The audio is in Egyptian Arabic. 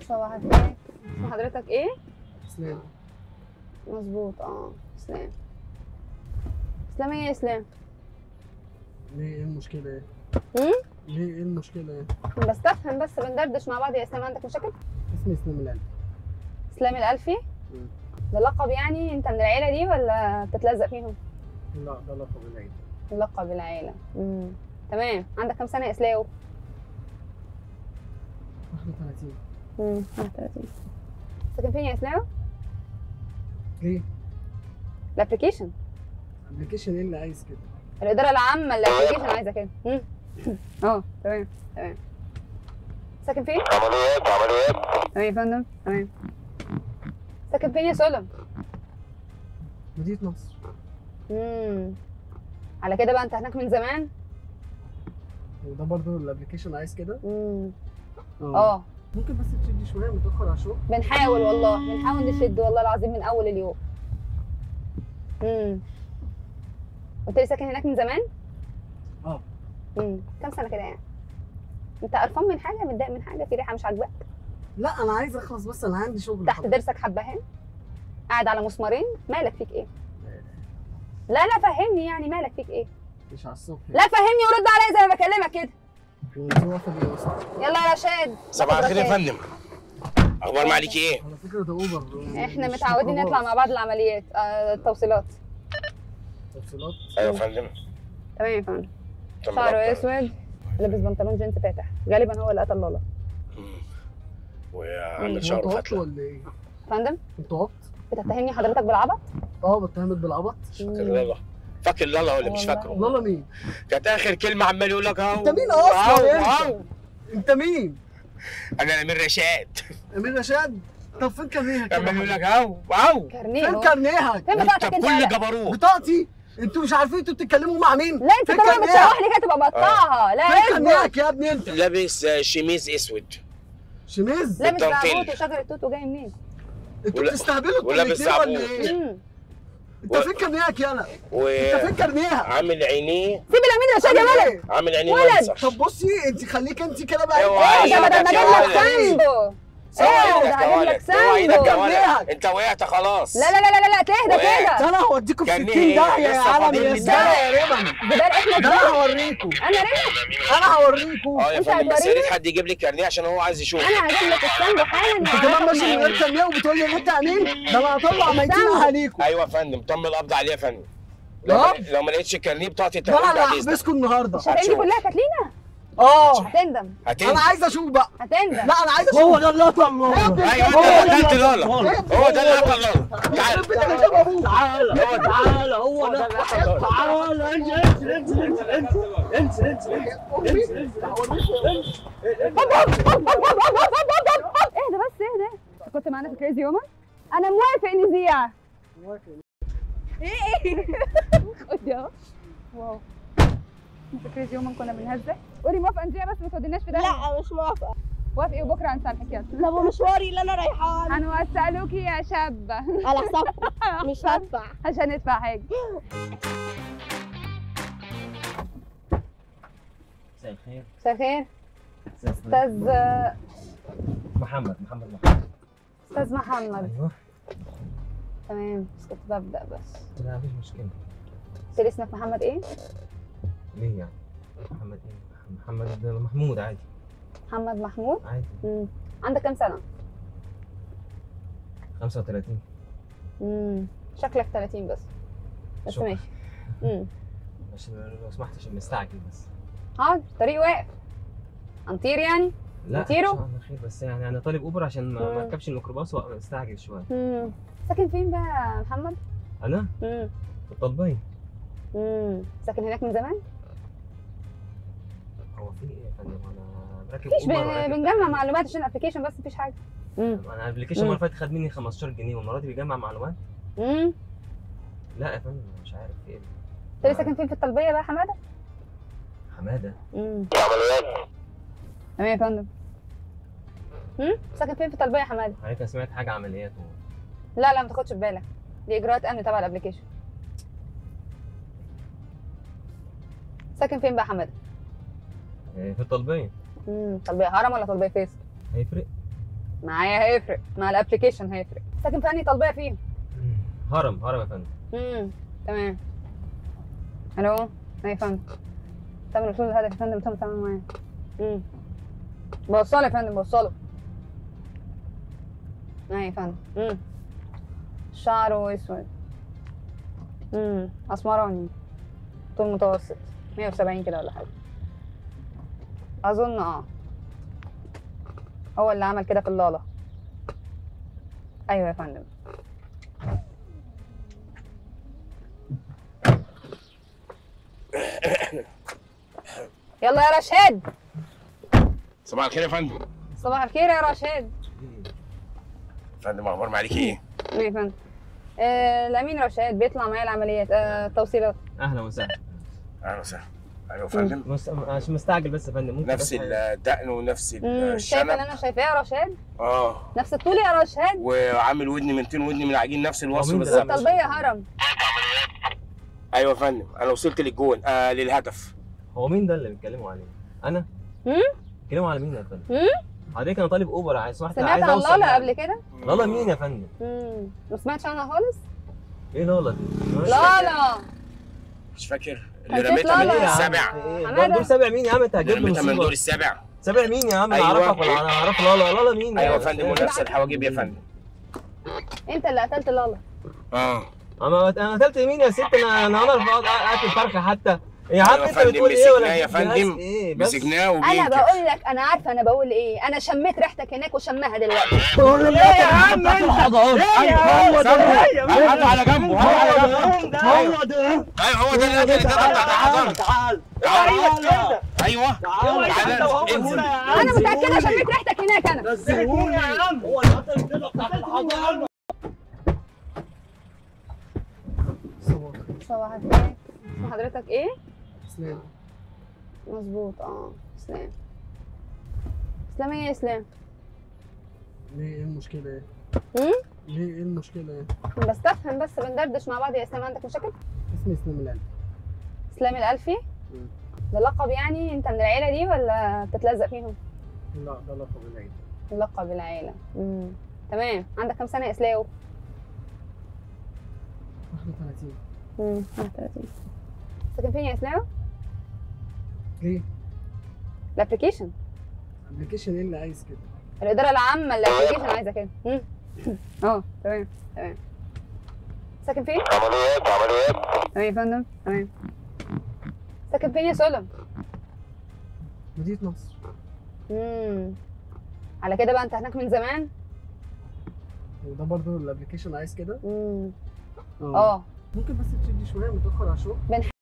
صباح الخير اسم حضرتك ايه اسلام مظبوط اه اسلام اسلام ايه يا اسلام ليه ايه المشكله ايه؟ هم؟ ليه ايه المشكله ايه؟ بستفهم بس بندردش مع بعض يا اسلام عندك مشاكل اسمي اسلام القلب اسلام الالفي مم. ده لقب يعني انت من العيله دي ولا بتتلزق فيهم لا ده لقب العيد لقب العيله امم تمام عندك كام سنه يا اسلام 31 امم 31 ساكن فين يا اسلام ليه؟ الابلكيشن ابلكيشن ايه اللي عايز كده؟ الاداره العامه الابلكيشن عايزه كده مم. اه تمام تمام ساكن فين عمليات عمليات تمام يا فندم تمام ساكن فين يا سلم مدينه نصر امم على كده بقى انت هناك من زمان وده برضه الابلكيشن عايز كده؟ امم اه ممكن بس تشدي شويه متاخر على الشغل؟ بنحاول والله بنحاول نشد والله العظيم من اول اليوم امم قلت لي ساكن هناك من زمان اه امم كام سنه كده يعني انت قرفان من حاجه متضايق من حاجه في ريحه مش عاجباك لا انا عايز اخلص بس انا عندي شغل تحت حضرتك. ضرسك حبهان قاعد على مسمارين مالك فيك ايه لا لا فهمني يعني مالك فيك ايه مش على الصبح لا فهمني ورد عليا زي ما بكلمك كده وانت واقفه ليه اصلا؟ يلا يا رشاد صباح الخير يا رشاد. فندم اخبار معاليك ايه على فكره ده اوبر يعني احنا مش متعودين ميكروباص. نطلع مع بعض العمليات آه التوصيلات تفصيلات ايوه يا فندم تمام يا فندم تم شعره ربطة. اسود لابس بنطلون جينز فاتح غالبا هو اللي قتل لالا مم. مم. وعامل انتوا شعره عبط فتله ولا ايه؟ فندم انتوا عبط؟ بتتهمني حضرتك بالعبط اه بتهمت بالعبط؟ فاكر لالا فاكر لالا ولا مش والله. فاكره لالا مين؟ كانت اخر كلمه عمال يقول لك اهو انت مين اصلا أهو، انت؟ أهو. انت مين؟ انا امير رشاد امير رشاد؟ طب فين كارنيهك؟ يا عمال يقول محمد؟ لك اهو اهو كارنيه فين اهو كارنيهك؟ فين انت بطاقتك انت بكل يالا؟ جبروت بطاقتي؟ انتوا مش عارفين انتوا بتتكلموا مع مين؟ لا انت فين كمان كارنيهك؟ بتشوح لي كده تبقى بقطعها لا فين اصبر كارنيهك يا ابني انت؟ لابس آه، شميز اسود شميز؟ لابس التنطيل. بعبوط وشجر التوت جاي منين؟ انتوا ولا- بتستهبلوا انتوا ولابس الاتنين ولا زعبوط. ايه؟ مم. انت و- فين كارنيهك يالا؟ انت فين كارنيهك؟ وعامل عينيه سيب الامين رشاد يا ولد ايه؟ عامل عينيه ولد. منسر طب بصي انت خليك انت كده بقى اوعى ايه ده بدل ما ايدك يا اجيب لك ولد. ساندو اوعى ايه ده ايدك يا هجيب لك ولد اوعى ايدك يا ساندو ولد كارنيهك. انت وقعت خلاص لا لا لا لا لا تهدى وقعت. كده ده انا هوديكم في كارنيه 60 داهيه يا لسه عالم فاضل يا لي زباله يا ربن زبال احنا ده انا هوريكم انا رجل انا هوريكم اه يا انت فندم بس يا هتوريني؟ ريت حد يجيب لي كارنيه عشان هو عايز يشوف انا هجيب لك الساندو حالا انت كمان ماشي من غير كارنيه وبتقول لي ان انت امين ده انا هطلع ميتين استنى. اهاليكم ايوه يا فندم تم القبض عليه يا فندم لو اه؟ ما, لو ما لقيتش الكارنيه بتاعتي ده انا تقول اللي بعد اذنك هحبسكم النهارده الشهرين دي هتشوف. كلها كانت لينا اه هتندم انا هتنزل عايز اشوف بقى هتندم لا انا عايز اشوف هو ده اللي قتل لالا ايوه انت اللي قتلت لالا هو ده اللي قتل لالا تعال تعالى هو ده. تعالى هو هو ده ده اللي قتل لالا تعالى انزل انزل انزل انزل انزل انزل انزل اهدى بس اهدى انت كنت معانا في كريزي وومن انا موافق نذيع ايه خد اهو واو في كريزي وومن كنا بنهزق قولي موافقه نذيع بس ما توديناش في ده لا مش موافقة وافقي وبكره هنسامحك يلا ده مشواري اللي انا رايحاه هنوسعلوكي يا شابه على حسابكم مش هدفع عشان ندفع حاجه مساء الخير مساء الخير مساء الخير. استاذ محمد محمد محمد استاذ محمد ايوه تمام بس كنت ببدا بس لا مفيش مشكله قلت لي اسمك محمد ايه ليه يعني محمد ايه محمد محمود عادي محمد محمود عادي مم. عندك كام سنه 35 امم شكلك 30 بس بس شكرا. ماشي امم عشان لو سمحت عشان مستعجل بس حاضر الطريق واقف هنطير يعني لا نطيره؟ ان شاء الله خير بس يعني انا طالب اوبر عشان ما ما مم. اركبش الميكروباص واستعجل شويه امم ساكن فين بقى يا محمد انا امم في الطلبيه امم ساكن هناك من زمان هو في ايه يا فندم انا راكب مفيش اوبر بن- وراكب بنجمع معلومات عشان الابلكيشن بس مفيش حاجه امم انا الابلكيشن المره اللي فاتت خد مني 15 جنيه والمره دي بيجمع معلومات امم لا يا فندم أنا مش عارف في ايه انت ليه ساكن فين في الطلبيه بقى يا حماده حماده امم عمليات تمام يا فندم امم ساكن فين في الطلبيه يا حماده حضرتك أنا سمعت حاجه عمليات و... لا لا ما تاخدش في بالك دي اجراءات امن تبع الابلكيشن ساكن فين بقى يا حماده آه، في الطلبيه امم طلبيه هرم ولا طلبيه فيصل هيفرق معايا هيفرق مع الابلكيشن هيفرق ساكن في انهي طلبيه فيهم هرم هرم يا فندم امم تمام الو ايه يا فندم تم الوصول للهدف يا فندم تم التعامل معايا امم بوصله يا فندم بوصله ايه يا فندم امم شعره اسود امم اسمراني طول متوسط 170 كده ولا حاجه اظن اه هو اللي عمل كده في اللالا ايوه يا فندم يلا يا رشاد صباح الخير يا فندم صباح الخير يا رشاد فندم اخبار معاليك ايه؟ ايه يا فندم آه الامين رشاد بيطلع معايا العمليات آه توصيلات اهلا وسهلا اهلا وسهلا ايوه يا فندم مس... عشان مستعجل بس يا فندم ممكن نفس بس- الدقن ونفس امم شايف اللي الشنب انا شايفاه يا رشاد اه نفس الطول يا رشاد وعامل ودني من طين ودني من العجين نفس الوصف مين ده؟ بالظبط طلبيه هرم ايوه يا فندم انا وصلت للجون آه للهدف هو مين ده اللي بيتكلموا عليه؟ انا؟ هم؟ بيتكلموا على مين يا فندم؟ هم؟ حضرتك انا طالب اوبر عايز سمحت سمعت عايز عن اوصل لالا يعني. قبل كده لالا مين يا فندم؟ امم ما سمعتش عنها خالص ايه لالا دي؟ لالا مش فاكر كان اللي في رميتها من لالا. دور يا السابع ايه حمادة. دول سابع مين يا عم انت اللي هتجيب لي رميتها من دور مصيبه السابع سابع مين يا عم انا أيوة. اعرفك ولا انا اعرف لالا لالا مين ايوه يا ده؟ فندم ونفس الحواجب يا فندم انت اللي قتلت لالا اه انا انا قتلت مين يا ست انا انا اعرف اقتل فرخه حتى يا عم أيوة يا انت فندم، بتقول ايه ولا مسكناه يا بتجهز فندم. ايه بس مسكناه انا وبينكر بقول لك انا عارفه انا بقول ايه انا شميت ريحتك هناك وشمها دلوقتي ايه يا عم انت هو ده هات على جنبه هات على جنبه هو ده ايوه هو ده اللي قتل الجدع بتاع الحضانه تعال تعالى ايوه تعال تعالى انزل انا متاكده شميت ريحتك هناك انا نزلوني يا عم هو اللي قتل الجدع بتاعت الحضانه صباح الخير اسم حضرتك ايه اسلام مظبوط اه اسلام اسلام ايه يا اسلام ليه ايه المشكله ايه؟ هم؟ ليه ايه المشكله ايه؟ بستفهم بس بندردش مع بعض يا اسلام عندك مشاكل اسمي اسلام القلب اسلام الالفي مم. ده لقب يعني انت من العيله دي ولا بتتلزق فيهم لا ده لقب العيد لقب العيله امم تمام عندك كام سنه يا اسلام 31 امم 31 ساكن فين يا اسلام ليه؟ الابلكيشن ابلكيشن ايه اللي عايز كده؟ الاداره العامه الابلكيشن عايزه كده مم. اه تمام تمام ساكن فين عمليات عمليات تمام يا فندم تمام ساكن فين يا سلم مدينه نصر امم على كده بقى انت هناك من زمان وده برضه الابلكيشن عايز كده؟ امم اه ممكن بس تشدي شويه متاخر على الشغل